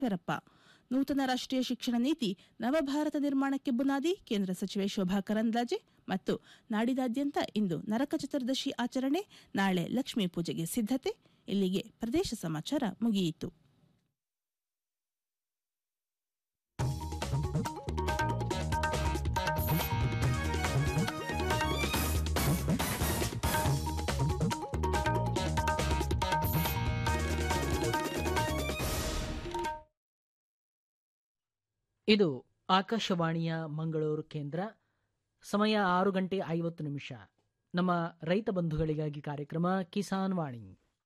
ಈಶ್ವರಪ್ಪ ನೂತನ ರಾಷ್ಟ್ರೀಯ ಶಿಕ್ಷಣ ನೀತಿ ನವಭಾರತ ನಿರ್ಮಾಣಕ್ಕೆ ಬುನಾದಿ ಕೇಂದ್ರ ಸಚಿವೆ ಶೋಭಾ ಕರಂದ್ಲಾಜೆ ಮತ್ತು ನಾಡಿದಾದ್ಯಂತ ಇಂದು ನರಕ ಚತುರ್ದಶಿ ಆಚರಣೆ ನಾಳೆ ಲಕ್ಷ್ಮೀ ಪೂಜೆಗೆ ಸಿದ್ಧತೆ ಇಲ್ಲಿಗೆ ಪ್ರದೇಶ ಸಮಾಚಾರ ಮುಗಿಯಿತು ಇದು ಆಕಾಶವಾಣಿಯ ಮಂಗಳೂರು ಕೇಂದ್ರ ಸಮಯ ಆರು ಗಂಟೆ ಐವತ್ತು ನಿಮಿಷ ನಮ್ಮ ರೈತ ಬಂಧುಗಳಿಗಾಗಿ ಕಾರ್ಯಕ್ರಮ ಕಿಸಾನ್ ವಾಣಿ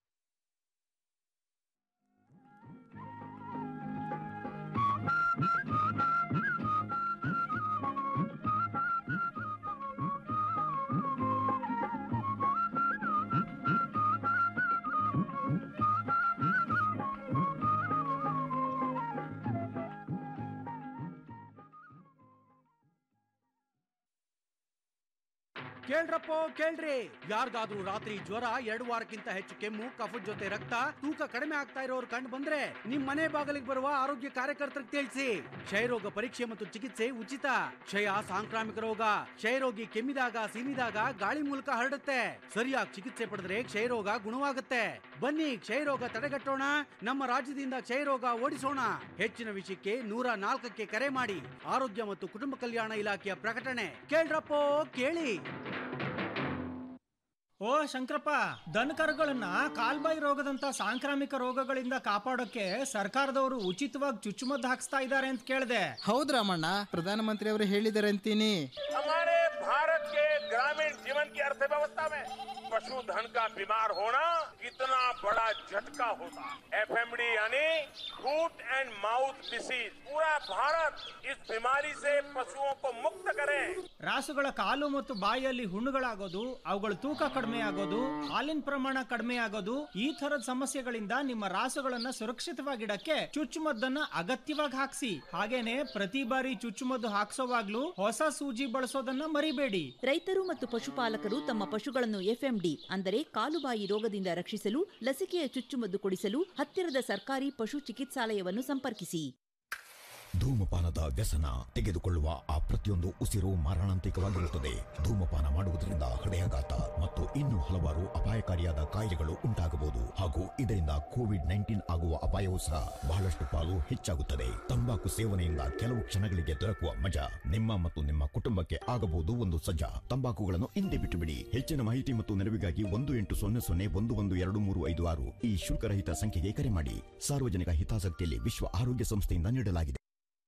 ಕೇಳ್ರಪ್ಪೋ ಕೇಳ್ರಿ ಯಾರಿಗಾದ್ರೂ ರಾತ್ರಿ ಜ್ವರ ಎರಡು ವಾರಕ್ಕಿಂತ ಹೆಚ್ಚು ಕೆಮ್ಮು ಕಫದ ಜೊತೆ ರಕ್ತ ತೂಕ ಕಡಿಮೆ ಆಗ್ತಾ ಇರೋರು ಕಂಡು ಬಂದ್ರೆ ನಿಮ್ ಮನೆ ಬಾಗಿಲಿಗೆ ಬರುವ ಆರೋಗ್ಯ ಕಾರ್ಯಕರ್ತರಿಗೆ ತಿಳಿಸಿ ಕ್ಷಯರೋಗ ಪರೀಕ್ಷೆ ಮತ್ತು ಚಿಕಿತ್ಸೆ ಉಚಿತ ಕ್ಷಯ ಸಾಂಕ್ರಾಮಿಕ ರೋಗ ಕ್ಷಯರೋಗಿ ಕೆಮ್ಮಿದಾಗ ಸೀನಿದಾಗ ಗಾಳಿ ಮೂಲಕ ಹರಡುತ್ತೆ ಸರಿಯಾಗಿ ಚಿಕಿತ್ಸೆ ಪಡೆದ್ರೆ ಕ್ಷಯರೋಗ ಗುಣವಾಗುತ್ತೆ ಬನ್ನಿ ಕ್ಷಯರೋಗ ತಡೆಗಟ್ಟೋಣ ನಮ್ಮ ರಾಜ್ಯದಿಂದ ಕ್ಷಯರೋಗ ಓಡಿಸೋಣ ಹೆಚ್ಚಿನ ವಿಷಯಕ್ಕೆ ನೂರ ನಾಲ್ಕಕ್ಕೆ ಕರೆ ಮಾಡಿ ಆರೋಗ್ಯ ಮತ್ತು ಕುಟುಂಬ ಕಲ್ಯಾಣ ಇಲಾಖೆಯ ಪ್ರಕಟಣೆ ಕೇಳ್ರಪ್ಪೋ ಕೇಳಿ ಓ ಶಂಕರಪ್ಪ ದನಕರುಗಳನ್ನ ಕಾಲ್ಬಾಯಿ ರೋಗದಂತ ಸಾಂಕ್ರಾಮಿಕ ರೋಗಗಳಿಂದ ಕಾಪಾಡೋಕೆ ಸರ್ಕಾರದವರು ಉಚಿತವಾಗಿ ಚುಚ್ಚುಮದ್ದು ಹಾಕ್ಸ್ತಾ ಇದ್ದಾರೆ ಅಂತ ಕೇಳಿದೆ ಹೌದ್ ರಾಮಣ್ಣ ಪ್ರಧಾನಮಂತ್ರಿ ಅವರು ಹೇಳಿದ್ದಾರೆ ಅಂತೀನಿ हमारे भारत के ग्रामीण जीवन की अर्थव्यवस्था में पशुधन का बीमार होना कितना बड़ा झटका होता एफएमडी यानी फूट एंड माउथ डिसीज पूरा भारत इस बीमारी से पशुओं को मुक्त करे ರಾಸುಗಳ ಕಾಲು ಮತ್ತು ಬಾಯಿಯಲ್ಲಿ ಹುಣ್ಣುಗಳಾಗೋದು ಅವುಗಳ ತೂಕ ಕಡಿಮೆ ಆಗೋದು ಹಾಲಿನ ಪ್ರಮಾಣ ಕಡಿಮೆ ಆಗೋದು ಈ ತರದ ಸಮಸ್ಯೆಗಳಿಂದ ನಿಮ್ಮ ರಾಸುಗಳನ್ನ ಸುರಕ್ಷಿತವಾಗಿಡಕ್ಕೆ ಚುಚ್ಚುಮದ್ದನ್ನ ಅಗತ್ಯವಾಗಿ ಹಾಕ್ಸಿ ಹಾಗೇನೆ ಪ್ರತಿ ಬಾರಿ ಚುಚ್ಚುಮದ್ದು ಹಾಕ್ಸೋವಾಗ್ಲೂ ಹೊಸ ಸೂಜಿ ಬಳಸೋದನ್ನ ಮರಿಬೇಡಿ ರೈತರು ಮತ್ತು ಪಶುಪಾಲಕರು ತಮ್ಮ ಪಶುಗಳನ್ನು ಎಫ್ಎಂಡಿ ಅಂದರೆ ಕಾಲುಬಾಯಿ ರೋಗದಿಂದ ರಕ್ಷಿಸಲು ಲಸಿಕೆಯ ಚುಚ್ಚುಮದ್ದು ಕೊಡಿಸಲು ಹತ್ತಿರದ ಸರ್ಕಾರಿ ಪಶು ಚಿಕಿತ್ಸಾಲಯವನ್ನು ಸಂಪರ್ಕಿಸಿ ಧೂಮಪಾನದ ವ್ಯಸನ ತೆಗೆದುಕೊಳ್ಳುವ ಆ ಪ್ರತಿಯೊಂದು ಉಸಿರು ಮಾರಣಾಂತಿಕವಾಗಿರುತ್ತದೆ ಧೂಮಪಾನ ಮಾಡುವುದರಿಂದ ಹೃದಯಾಘಾತ ಮತ್ತು ಇನ್ನೂ ಹಲವಾರು ಅಪಾಯಕಾರಿಯಾದ ಕಾಯಿಲೆಗಳು ಉಂಟಾಗಬಹುದು ಹಾಗೂ ಇದರಿಂದ ಕೋವಿಡ್ ನೈನ್ಟೀನ್ ಆಗುವ ಅಪಾಯವೂ ಸಹ ಬಹಳಷ್ಟು ಪಾಲು ಹೆಚ್ಚಾಗುತ್ತದೆ ತಂಬಾಕು ಸೇವನೆಯಿಂದ ಕೆಲವು ಕ್ಷಣಗಳಿಗೆ ದೊರಕುವ ಮಜಾ ನಿಮ್ಮ ಮತ್ತು ನಿಮ್ಮ ಕುಟುಂಬಕ್ಕೆ ಆಗಬಹುದು ಒಂದು ಸಜ್ಜಾ ತಂಬಾಕುಗಳನ್ನು ಹಿಂದೆ ಬಿಟ್ಟು ಬಿಡಿ ಹೆಚ್ಚಿನ ಮಾಹಿತಿ ಮತ್ತು ನೆರವಿಗಾಗಿ ಒಂದು ಎಂಟು ಸೊನ್ನೆ ಸೊನ್ನೆ ಒಂದು ಒಂದು ಎರಡು ಮೂರು ಐದು ಆರು ಈ ಶುಲ್ಕರಹಿತ ಸಂಖ್ಯೆಗೆ ಕರೆ ಮಾಡಿ ಸಾರ್ವಜನಿಕ ಹಿತಾಸಕ್ತಿಯಲ್ಲಿ ವಿಶ್ವ ಆರೋಗ್ಯ ಸಂಸ್ಥೆಯಿಂದ ನೀಡಲಾಗಿದೆ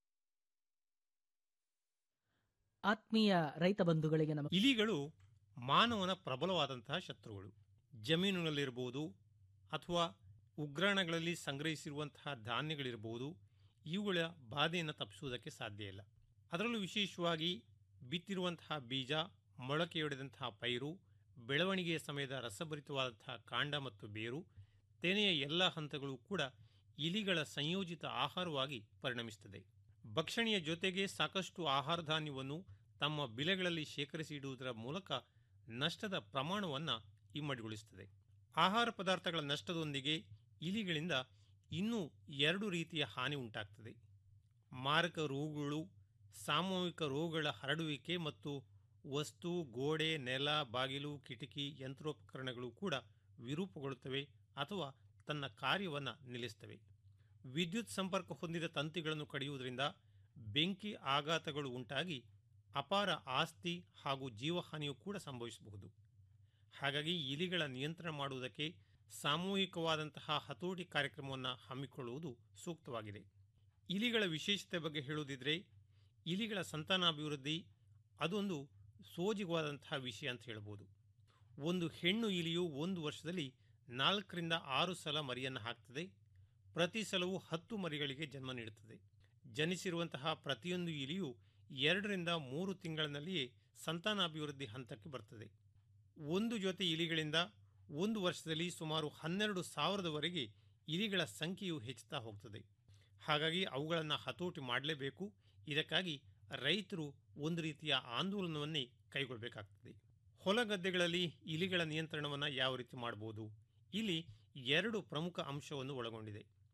ಆತ್ಮೀಯ ರೈತ ಬಂಧುಗಳಿಗೆ ನಮ ಇಲಿಗಳು ಮಾನವನ ಪ್ರಬಲವಾದಂತಹ ಶತ್ರುಗಳು ಜಮೀನಿನಲ್ಲಿರಬಹುದು ಅಥವಾ ಉಗ್ರಾಣಗಳಲ್ಲಿ ಸಂಗ್ರಹಿಸಿರುವಂತಹ ಧಾನ್ಯಗಳಿರಬಹುದು ಇವುಗಳ ಬಾಧೆಯನ್ನು ತಪ್ಪಿಸುವುದಕ್ಕೆ ಸಾಧ್ಯ ಇಲ್ಲ ಅದರಲ್ಲೂ ವಿಶೇಷವಾಗಿ ಬಿತ್ತಿರುವಂತಹ ಬೀಜ ಮೊಳಕೆಯೊಡೆದಂತಹ ಪೈರು ಬೆಳವಣಿಗೆಯ ಸಮಯದ ರಸಭರಿತವಾದಂತಹ ಕಾಂಡ ಮತ್ತು ಬೇರು ತೆನೆಯ ಎಲ್ಲ ಹಂತಗಳು ಕೂಡ ಇಲಿಗಳ ಸಂಯೋಜಿತ ಆಹಾರವಾಗಿ ಪರಿಣಮಿಸುತ್ತದೆ ಭಕ್ಷಣೆಯ ಜೊತೆಗೆ ಸಾಕಷ್ಟು ಆಹಾರ ಧಾನ್ಯವನ್ನು ತಮ್ಮ ಬಿಲೆಗಳಲ್ಲಿ ಶೇಖರಿಸಿ ಇಡುವುದರ ಮೂಲಕ ನಷ್ಟದ ಪ್ರಮಾಣವನ್ನು ಇಮ್ಮಡಿಗೊಳಿಸುತ್ತದೆ ಆಹಾರ ಪದಾರ್ಥಗಳ ನಷ್ಟದೊಂದಿಗೆ ಇಲಿಗಳಿಂದ ಇನ್ನೂ ಎರಡು ರೀತಿಯ ಹಾನಿ ಉಂಟಾಗ್ತದೆ ಮಾರಕ ರೋಗಗಳು ಸಾಮೂಹಿಕ ರೋಗಗಳ ಹರಡುವಿಕೆ ಮತ್ತು ವಸ್ತು ಗೋಡೆ ನೆಲ ಬಾಗಿಲು ಕಿಟಕಿ ಯಂತ್ರೋಪಕರಣಗಳು ಕೂಡ ವಿರೂಪಗೊಳ್ಳುತ್ತವೆ ಅಥವಾ ತನ್ನ ಕಾರ್ಯವನ್ನು ನಿಲ್ಲಿಸ್ತವೆ ವಿದ್ಯುತ್ ಸಂಪರ್ಕ ಹೊಂದಿದ ತಂತಿಗಳನ್ನು ಕಡಿಯುವುದರಿಂದ ಬೆಂಕಿ ಆಘಾತಗಳು ಉಂಟಾಗಿ ಅಪಾರ ಆಸ್ತಿ ಹಾಗೂ ಜೀವಹಾನಿಯೂ ಕೂಡ ಸಂಭವಿಸಬಹುದು ಹಾಗಾಗಿ ಇಲಿಗಳ ನಿಯಂತ್ರಣ ಮಾಡುವುದಕ್ಕೆ ಸಾಮೂಹಿಕವಾದಂತಹ ಹತೋಟಿ ಕಾರ್ಯಕ್ರಮವನ್ನು ಹಮ್ಮಿಕೊಳ್ಳುವುದು ಸೂಕ್ತವಾಗಿದೆ ಇಲಿಗಳ ವಿಶೇಷತೆ ಬಗ್ಗೆ ಹೇಳುವುದಿದ್ರೆ ಇಲಿಗಳ ಸಂತಾನಾಭಿವೃದ್ಧಿ ಅದೊಂದು ಸೋಜಿಗವಾದಂತಹ ವಿಷಯ ಅಂತ ಹೇಳ್ಬೋದು ಒಂದು ಹೆಣ್ಣು ಇಲಿಯು ಒಂದು ವರ್ಷದಲ್ಲಿ ನಾಲ್ಕರಿಂದ ಆರು ಸಲ ಮರಿಯನ್ನು ಹಾಕ್ತದೆ ಪ್ರತಿ ಸಲವೂ ಹತ್ತು ಮರಿಗಳಿಗೆ ಜನ್ಮ ನೀಡುತ್ತದೆ ಜನಿಸಿರುವಂತಹ ಪ್ರತಿಯೊಂದು ಇಲಿಯು ಎರಡರಿಂದ ಮೂರು ತಿಂಗಳಿನಲ್ಲಿಯೇ ಸಂತಾನಾಭಿವೃದ್ಧಿ ಹಂತಕ್ಕೆ ಬರ್ತದೆ ಒಂದು ಜೊತೆ ಇಲಿಗಳಿಂದ ಒಂದು ವರ್ಷದಲ್ಲಿ ಸುಮಾರು ಹನ್ನೆರಡು ಸಾವಿರದವರೆಗೆ ಇಲಿಗಳ ಸಂಖ್ಯೆಯು ಹೆಚ್ಚುತ್ತಾ ಹೋಗ್ತದೆ ಹಾಗಾಗಿ ಅವುಗಳನ್ನು ಹತೋಟಿ ಮಾಡಲೇಬೇಕು ಇದಕ್ಕಾಗಿ ರೈತರು ಒಂದು ರೀತಿಯ ಆಂದೋಲನವನ್ನೇ ಕೈಗೊಳ್ಳಬೇಕಾಗ್ತದೆ ಹೊಲ ಗದ್ದೆಗಳಲ್ಲಿ ಇಲಿಗಳ ನಿಯಂತ್ರಣವನ್ನು ಯಾವ ರೀತಿ ಮಾಡಬಹುದು ಇಲ್ಲಿ ಎರಡು ಪ್ರಮುಖ ಅಂಶವನ್ನು ಒಳಗೊಂಡಿದೆ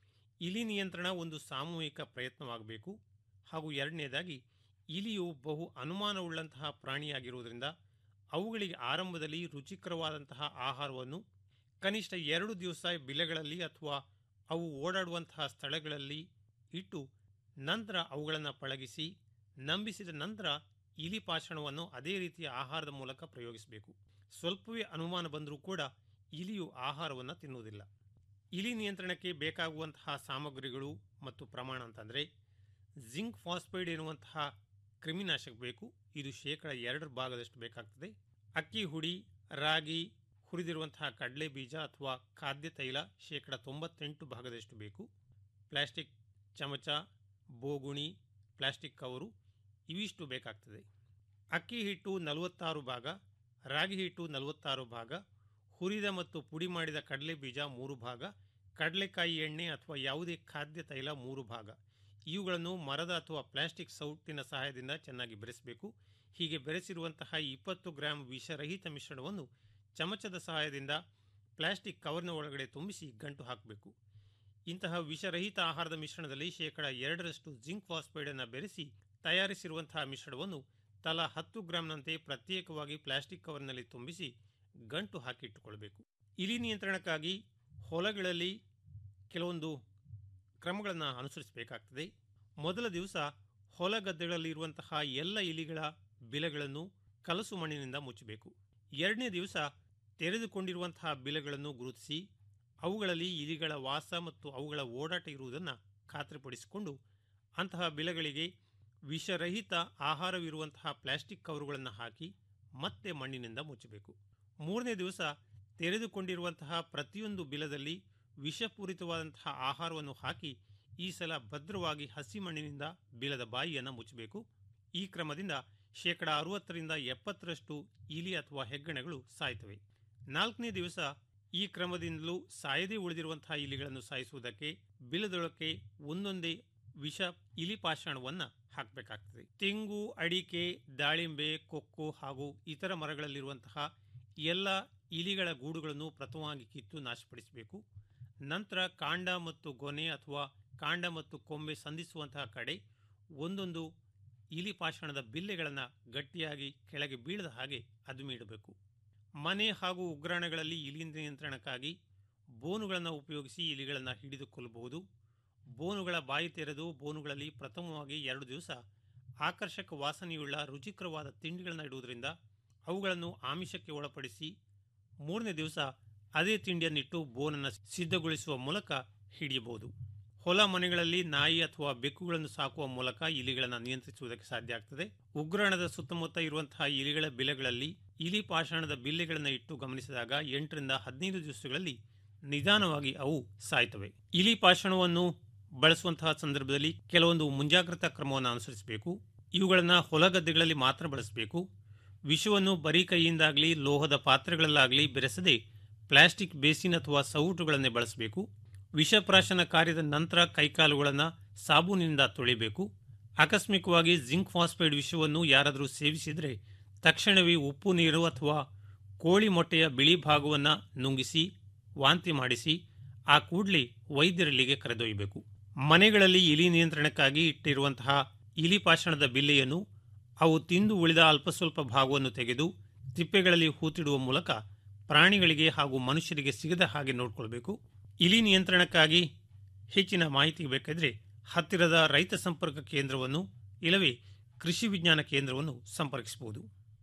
ಇಲಿ ನಿಯಂತ್ರಣ ಒಂದು ಸಾಮೂಹಿಕ ಪ್ರಯತ್ನವಾಗಬೇಕು ಹಾಗೂ ಎರಡನೇದಾಗಿ ಇಲಿಯು ಬಹು ಅನುಮಾನವುಳ್ಳಂತಹ ಪ್ರಾಣಿಯಾಗಿರುವುದರಿಂದ ಅವುಗಳಿಗೆ ಆರಂಭದಲ್ಲಿ ರುಚಿಕರವಾದಂತಹ ಆಹಾರವನ್ನು ಕನಿಷ್ಠ ಎರಡು ದಿವಸ ಬಿಲೆಗಳಲ್ಲಿ ಅಥವಾ ಅವು ಓಡಾಡುವಂತಹ ಸ್ಥಳಗಳಲ್ಲಿ ಇಟ್ಟು ನಂತರ ಅವುಗಳನ್ನು ಪಳಗಿಸಿ ನಂಬಿಸಿದ ನಂತರ ಇಲಿ ಪಾಷಾಣವನ್ನು ಅದೇ ರೀತಿಯ ಆಹಾರದ ಮೂಲಕ ಪ್ರಯೋಗಿಸಬೇಕು ಸ್ವಲ್ಪವೇ ಅನುಮಾನ ಬಂದರೂ ಕೂಡ ಇಲಿಯು ಆಹಾರವನ್ನು ತಿನ್ನುವುದಿಲ್ಲ ಇಲಿ ನಿಯಂತ್ರಣಕ್ಕೆ ಬೇಕಾಗುವಂತಹ ಸಾಮಗ್ರಿಗಳು ಮತ್ತು ಪ್ರಮಾಣ ಅಂತಂದರೆ ಜಿಂಕ್ ಫಾಸ್ಫೈಡ್ ಎನ್ನುವಂತಹ ಕ್ರಿಮಿನಾಶಕ ಬೇಕು ಇದು ಶೇಕಡ ಎರಡರ ಭಾಗದಷ್ಟು ಬೇಕಾಗ್ತದೆ ಅಕ್ಕಿ ಹುಡಿ ರಾಗಿ ಹುರಿದಿರುವಂತಹ ಕಡಲೆ ಬೀಜ ಅಥವಾ ಖಾದ್ಯ ತೈಲ ಶೇಕಡ ತೊಂಬತ್ತೆಂಟು ಭಾಗದಷ್ಟು ಬೇಕು ಪ್ಲಾಸ್ಟಿಕ್ ಚಮಚ ಬೋಗುಣಿ ಪ್ಲಾಸ್ಟಿಕ್ ಕವರು ಇವಿಷ್ಟು ಬೇಕಾಗ್ತದೆ ಅಕ್ಕಿ ಹಿಟ್ಟು ನಲವತ್ತಾರು ಭಾಗ ರಾಗಿ ಹಿಟ್ಟು ನಲವತ್ತಾರು ಭಾಗ ಹುರಿದ ಮತ್ತು ಪುಡಿ ಮಾಡಿದ ಕಡಲೆ ಬೀಜ ಮೂರು ಭಾಗ ಕಡಲೆಕಾಯಿ ಎಣ್ಣೆ ಅಥವಾ ಯಾವುದೇ ಖಾದ್ಯ ತೈಲ ಮೂರು ಭಾಗ ಇವುಗಳನ್ನು ಮರದ ಅಥವಾ ಪ್ಲಾಸ್ಟಿಕ್ ಸೌಟಿನ ಸಹಾಯದಿಂದ ಚೆನ್ನಾಗಿ ಬೆರೆಸಬೇಕು ಹೀಗೆ ಬೆರೆಸಿರುವಂತಹ ಇಪ್ಪತ್ತು ಗ್ರಾಂ ವಿಷರಹಿತ ಮಿಶ್ರಣವನ್ನು ಚಮಚದ ಸಹಾಯದಿಂದ ಪ್ಲಾಸ್ಟಿಕ್ ಕವರ್ನ ಒಳಗಡೆ ತುಂಬಿಸಿ ಗಂಟು ಹಾಕಬೇಕು ಇಂತಹ ವಿಷರಹಿತ ಆಹಾರದ ಮಿಶ್ರಣದಲ್ಲಿ ಶೇಕಡ ಎರಡರಷ್ಟು ಜಿಂಕ್ ಫಾಸ್ಫೈಡನ್ನು ಬೆರೆಸಿ ತಯಾರಿಸಿರುವಂತಹ ಮಿಶ್ರಣವನ್ನು ತಲಾ ಹತ್ತು ಗ್ರಾಂನಂತೆ ಪ್ರತ್ಯೇಕವಾಗಿ ಪ್ಲಾಸ್ಟಿಕ್ ಕವರ್ನಲ್ಲಿ ತುಂಬಿಸಿ ಗಂಟು ಹಾಕಿಟ್ಟುಕೊಳ್ಬೇಕು ಇಲಿ ನಿಯಂತ್ರಣಕ್ಕಾಗಿ ಹೊಲಗಳಲ್ಲಿ ಕೆಲವೊಂದು ಕ್ರಮಗಳನ್ನು ಅನುಸರಿಸಬೇಕಾಗ್ತದೆ ಮೊದಲ ದಿವಸ ಹೊಲ ಗದ್ದೆಗಳಲ್ಲಿ ಇರುವಂತಹ ಎಲ್ಲ ಇಲಿಗಳ ಬಿಲೆಗಳನ್ನು ಕಲಸು ಮಣ್ಣಿನಿಂದ ಮುಚ್ಚಬೇಕು ಎರಡನೇ ದಿವಸ ತೆರೆದುಕೊಂಡಿರುವಂತಹ ಬಿಲೆಗಳನ್ನು ಗುರುತಿಸಿ ಅವುಗಳಲ್ಲಿ ಇಲಿಗಳ ವಾಸ ಮತ್ತು ಅವುಗಳ ಓಡಾಟ ಇರುವುದನ್ನು ಖಾತ್ರಿಪಡಿಸಿಕೊಂಡು ಅಂತಹ ಬಿಲೆಗಳಿಗೆ ವಿಷರಹಿತ ಆಹಾರವಿರುವಂತಹ ಪ್ಲಾಸ್ಟಿಕ್ ಕವರುಗಳನ್ನು ಹಾಕಿ ಮತ್ತೆ ಮಣ್ಣಿನಿಂದ ಮುಚ್ಚಬೇಕು ಮೂರನೇ ದಿವಸ ತೆರೆದುಕೊಂಡಿರುವಂತಹ ಪ್ರತಿಯೊಂದು ಬಿಲದಲ್ಲಿ ವಿಷಪೂರಿತವಾದಂತಹ ಆಹಾರವನ್ನು ಹಾಕಿ ಈ ಸಲ ಭದ್ರವಾಗಿ ಹಸಿ ಮಣ್ಣಿನಿಂದ ಬಿಲದ ಬಾಯಿಯನ್ನು ಮುಚ್ಚಬೇಕು ಈ ಕ್ರಮದಿಂದ ಶೇಕಡ ಅರವತ್ತರಿಂದ ಎಪ್ಪತ್ತರಷ್ಟು ಇಲಿ ಅಥವಾ ಹೆಗ್ಗಣಗಳು ಸಾಯ್ತವೆ ನಾಲ್ಕನೇ ದಿವಸ ಈ ಕ್ರಮದಿಂದಲೂ ಸಾಯದೇ ಉಳಿದಿರುವಂತಹ ಇಲಿಗಳನ್ನು ಸಾಯಿಸುವುದಕ್ಕೆ ಬಿಲದೊಳಕ್ಕೆ ಒಂದೊಂದೇ ವಿಷ ಇಲಿ ಪಾಷಾಣವನ್ನು ಹಾಕಬೇಕಾಗ್ತದೆ ತೆಂಗು ಅಡಿಕೆ ದಾಳಿಂಬೆ ಕೊಕ್ಕೋ ಹಾಗೂ ಇತರ ಮರಗಳಲ್ಲಿರುವಂತಹ ಎಲ್ಲ ಇಲಿಗಳ ಗೂಡುಗಳನ್ನು ಪ್ರಥಮವಾಗಿ ಕಿತ್ತು ನಾಶಪಡಿಸಬೇಕು ನಂತರ ಕಾಂಡ ಮತ್ತು ಗೊನೆ ಅಥವಾ ಕಾಂಡ ಮತ್ತು ಕೊಂಬೆ ಸಂಧಿಸುವಂತಹ ಕಡೆ ಒಂದೊಂದು ಇಲಿ ಪಾಷಾಣದ ಬಿಲ್ಲೆಗಳನ್ನು ಗಟ್ಟಿಯಾಗಿ ಕೆಳಗೆ ಬೀಳದ ಹಾಗೆ ಅದುಮಿಡಬೇಕು ಮನೆ ಹಾಗೂ ಉಗ್ರಾಣಗಳಲ್ಲಿ ಇಲಿ ನಿಯಂತ್ರಣಕ್ಕಾಗಿ ಬೋನುಗಳನ್ನು ಉಪಯೋಗಿಸಿ ಇಲಿಗಳನ್ನು ಹಿಡಿದುಕೊಳ್ಳಬಹುದು ಬೋನುಗಳ ಬಾಯಿ ತೆರೆದು ಬೋನುಗಳಲ್ಲಿ ಪ್ರಥಮವಾಗಿ ಎರಡು ದಿವಸ ಆಕರ್ಷಕ ವಾಸನೆಯುಳ್ಳ ರುಚಿಕರವಾದ ತಿಂಡಿಗಳನ್ನು ಇಡುವುದರಿಂದ ಅವುಗಳನ್ನು ಆಮಿಷಕ್ಕೆ ಒಳಪಡಿಸಿ ಮೂರನೇ ದಿವಸ ಅದೇ ತಿಂಡಿಯನ್ನಿಟ್ಟು ಬೋನನ್ನು ಸಿದ್ಧಗೊಳಿಸುವ ಮೂಲಕ ಹಿಡಿಯಬಹುದು ಹೊಲ ಮನೆಗಳಲ್ಲಿ ನಾಯಿ ಅಥವಾ ಬೆಕ್ಕುಗಳನ್ನು ಸಾಕುವ ಮೂಲಕ ಇಲಿಗಳನ್ನು ನಿಯಂತ್ರಿಸುವುದಕ್ಕೆ ಸಾಧ್ಯ ಆಗ್ತದೆ ಉಗ್ರಾಣದ ಸುತ್ತಮುತ್ತ ಇರುವಂತಹ ಇಲಿಗಳ ಬಿಲೆಗಳಲ್ಲಿ ಇಲಿ ಪಾಷಾಣದ ಬಿಲ್ಲೆಗಳನ್ನು ಇಟ್ಟು ಗಮನಿಸಿದಾಗ ಎಂಟರಿಂದ ಹದಿನೈದು ದಿವಸಗಳಲ್ಲಿ ನಿಧಾನವಾಗಿ ಅವು ಸಾಯ್ತವೆ ಇಲಿ ಪಾಷಾಣವನ್ನು ಬಳಸುವಂತಹ ಸಂದರ್ಭದಲ್ಲಿ ಕೆಲವೊಂದು ಮುಂಜಾಗ್ರತಾ ಕ್ರಮವನ್ನು ಅನುಸರಿಸಬೇಕು ಇವುಗಳನ್ನು ಹೊಲಗದ್ದೆಗಳಲ್ಲಿ ಮಾತ್ರ ಬಳಸಬೇಕು ವಿಷವನ್ನು ಬರೀ ಕೈಯಿಂದಾಗಲಿ ಲೋಹದ ಪಾತ್ರೆಗಳಲ್ಲಾಗಲಿ ಬೆರೆಸದೆ ಪ್ಲಾಸ್ಟಿಕ್ ಬೇಸಿನ್ ಅಥವಾ ಸೌಟುಗಳನ್ನೇ ಬಳಸಬೇಕು ವಿಷಪ್ರಾಶನ ಕಾರ್ಯದ ನಂತರ ಕೈಕಾಲುಗಳನ್ನು ಸಾಬೂನಿನಿಂದ ತೊಳಿಬೇಕು ಆಕಸ್ಮಿಕವಾಗಿ ಜಿಂಕ್ ಫಾಸ್ಫೈಡ್ ವಿಷವನ್ನು ಯಾರಾದರೂ ಸೇವಿಸಿದರೆ ತಕ್ಷಣವೇ ಉಪ್ಪು ನೀರು ಅಥವಾ ಕೋಳಿ ಮೊಟ್ಟೆಯ ಬಿಳಿ ಭಾಗವನ್ನು ನುಂಗಿಸಿ ವಾಂತಿ ಮಾಡಿಸಿ ಆ ಕೂಡಲೇ ವೈದ್ಯರಲ್ಲಿಗೆ ಕರೆದೊಯ್ಯಬೇಕು ಮನೆಗಳಲ್ಲಿ ಇಲಿ ನಿಯಂತ್ರಣಕ್ಕಾಗಿ ಇಟ್ಟಿರುವಂತಹ ಇಲಿ ಪಾಷಾಣದ ಬಿಲ್ಲೆಯನ್ನು ಅವು ತಿಂದು ಉಳಿದ ಅಲ್ಪ ಸ್ವಲ್ಪ ಭಾಗವನ್ನು ತೆಗೆದು ತಿಪ್ಪೆಗಳಲ್ಲಿ ಹೂತಿಡುವ ಮೂಲಕ ಪ್ರಾಣಿಗಳಿಗೆ ಹಾಗೂ ಮನುಷ್ಯರಿಗೆ ಸಿಗದ ಹಾಗೆ ನೋಡಿಕೊಳ್ಬೇಕು ಇಲಿ ನಿಯಂತ್ರಣಕ್ಕಾಗಿ ಹೆಚ್ಚಿನ ಮಾಹಿತಿ ಬೇಕಾದರೆ ಹತ್ತಿರದ ರೈತ ಸಂಪರ್ಕ ಕೇಂದ್ರವನ್ನು ಇಲ್ಲವೇ ಕೃಷಿ ವಿಜ್ಞಾನ ಕೇಂದ್ರವನ್ನು ಸಂಪರ್ಕಿಸಬಹುದು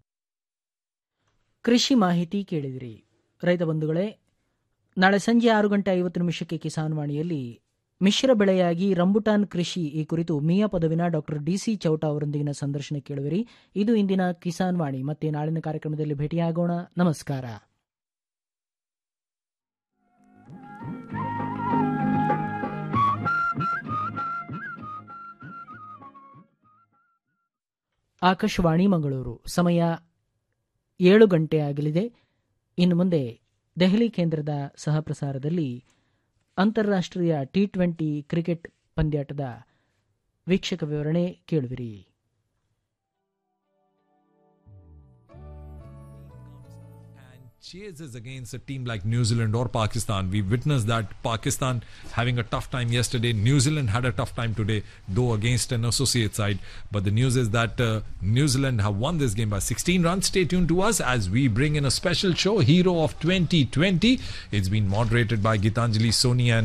ಕೃಷಿ ಮಾಹಿತಿ ಕೇಳಿದಿರಿ ರೈತ ಬಂಧುಗಳೇ ನಾಳೆ ಸಂಜೆ ಆರು ಗಂಟೆ ಐವತ್ತು ನಿಮಿಷಕ್ಕೆ ಕಿಸಾನ್ ವಾಣಿಯಲ್ಲಿ ಮಿಶ್ರ ಬೆಳೆಯಾಗಿ ರಂಬುಟಾನ್ ಕೃಷಿ ಈ ಕುರಿತು ಮಿಯಾ ಪದವಿನ ಡಾಕ್ಟರ್ ಡಿಸಿ ಚೌಟ ಅವರೊಂದಿಗಿನ ಸಂದರ್ಶನ ಕೇಳುವಿರಿ ಇದು ಇಂದಿನ ಕಿಸಾನ್ ವಾಣಿ ಮತ್ತೆ ನಾಳಿನ ಕಾರ್ಯಕ್ರಮದಲ್ಲಿ ಭೇಟಿಯಾಗೋಣ ನಮಸ್ಕಾರ ಆಕಾಶವಾಣಿ ಮಂಗಳೂರು ಸಮಯ ಏಳು ಗಂಟೆ ಆಗಲಿದೆ ಇನ್ನು ಮುಂದೆ ದೆಹಲಿ ಕೇಂದ್ರದ ಸಹಪ್ರಸಾರದಲ್ಲಿ ಅಂತಾರಾಷ್ಟ್ರೀಯ ಟಿ ಟ್ವೆಂಟಿ ಕ್ರಿಕೆಟ್ ಪಂದ್ಯಾಟದ ವೀಕ್ಷಕ ವಿವರಣೆ ಕೇಳುವಿರಿ chases against a team like New Zealand or Pakistan. We witnessed that Pakistan having a tough time yesterday. New Zealand had a tough time today, though against an associate side. But the news is that uh, New Zealand have won this game by 16 runs. Stay tuned to us as we bring in a special show, Hero of 2020. It's been moderated by Gitanjali Soni and